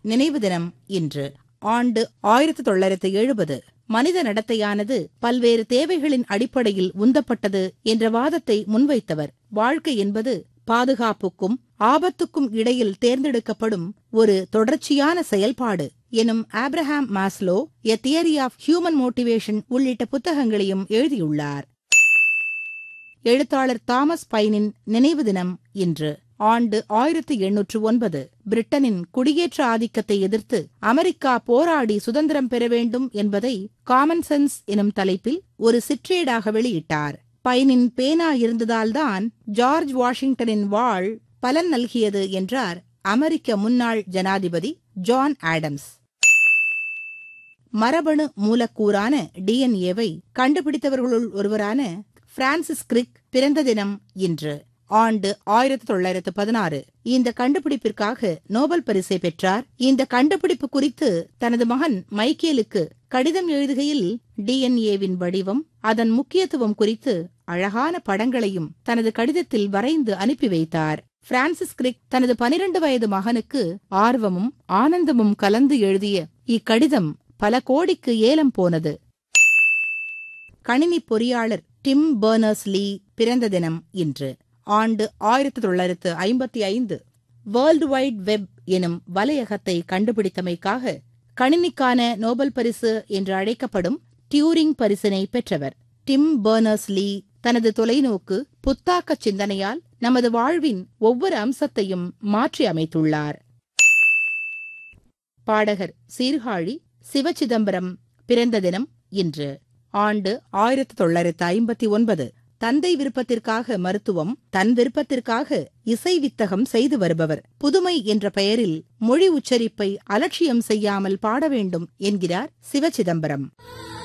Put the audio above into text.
நினைவு தினம் இன்று ஆண்டு ஆயிரத்தி தொள்ளாயிரத்து எழுபது மனித நடத்தையானது பல்வேறு தேவைகளின் அடிப்படையில் உந்தப்பட்டது என்ற வாதத்தை முன்வைத்தவர் வாழ்க்கை என்பது பாதுகாப்புக்கும் ஆபத்துக்கும் இடையில் தேர்ந்தெடுக்கப்படும் ஒரு தொடர்ச்சியான செயல்பாடு எனும் Abraham Maslow a theory of human motivation உள்ளிட்ட புத்தகங்களையும் எழுதியுள்ளார் எழுத்தாளர் தாமஸ் பைனின் நினைவு தினம் இன்று ஆண்டு ஆயிரத்தி எண்ணூற்று ஒன்பது பிரிட்டனின் குடியேற்ற ஆதிக்கத்தை எதிர்த்து அமெரிக்கா போராடி சுதந்திரம் பெற வேண்டும் என்பதை காமன் சென்ஸ் எனும் தலைப்பில் ஒரு சிற்றேடாக வெளியிட்டார் பைனின் பேனா இருந்ததால்தான் ஜார்ஜ் வாஷிங்டனின் வாழ் பலன் நல்கியது என்றார் அமெரிக்க முன்னாள் ஜனாதிபதி ஜான் ஆடம்ஸ் மரபணு மூலக்கூறான டிஎன்ஏவை கண்டுபிடித்தவர்களுள் ஒருவரான பிரான்சிஸ் கிரிக் பிறந்த தினம் இன்று ஆண்டு ஆயிரத்தி தொள்ளாயிரத்து பதினாறு இந்த கண்டுபிடிப்பிற்காக நோபல் பரிசை பெற்றார் இந்த கண்டுபிடிப்பு குறித்து தனது மகன் மைக்கேலுக்கு கடிதம் எழுதுகையில் டிஎன்ஏவின் வடிவம் அதன் முக்கியத்துவம் குறித்து அழகான படங்களையும் தனது கடிதத்தில் வரைந்து அனுப்பி வைத்தார் பிரான்சிஸ் கிரிக் தனது பனிரண்டு வயது மகனுக்கு ஆர்வமும் ஆனந்தமும் கலந்து எழுதிய இக்கடிதம் பல கோடிக்கு ஏலம் போனது கணினி பொறியாளர் டிம் பர்னர்ஸ் லீ பிறந்த தினம் இன்று ஆண்டு ஆயிரத்தி தொள்ளாயிரத்து ஐம்பத்தி ஐந்து வேர்ல்டு வைட் வெப் எனும் வலையகத்தை கண்டுபிடித்தமைக்காக கணினிக்கான நோபல் பரிசு என்று அழைக்கப்படும் டியூரிங் பரிசினை பெற்றவர் டிம் பர்னர்ஸ் லீ தனது தொலைநோக்கு புத்தாக்க சிந்தனையால் நமது வாழ்வின் ஒவ்வொரு அம்சத்தையும் மாற்றி அமைத்துள்ளார் பாடகர் சீர்காழி சிவச்சிதம்பரம் பிறந்த தினம் இன்று ஆண்டு ஆயிரத்தி தொள்ளாயிரத்து ஐம்பத்தி ஒன்பது தந்தை விருப்பத்திற்காக மருத்துவம் தன் விருப்பத்திற்காக இசை வித்தகம் செய்து வருபவர் புதுமை என்ற பெயரில் மொழி உச்சரிப்பை அலட்சியம் செய்யாமல் பாட வேண்டும் என்கிறார் சிவச்சிதம்பரம்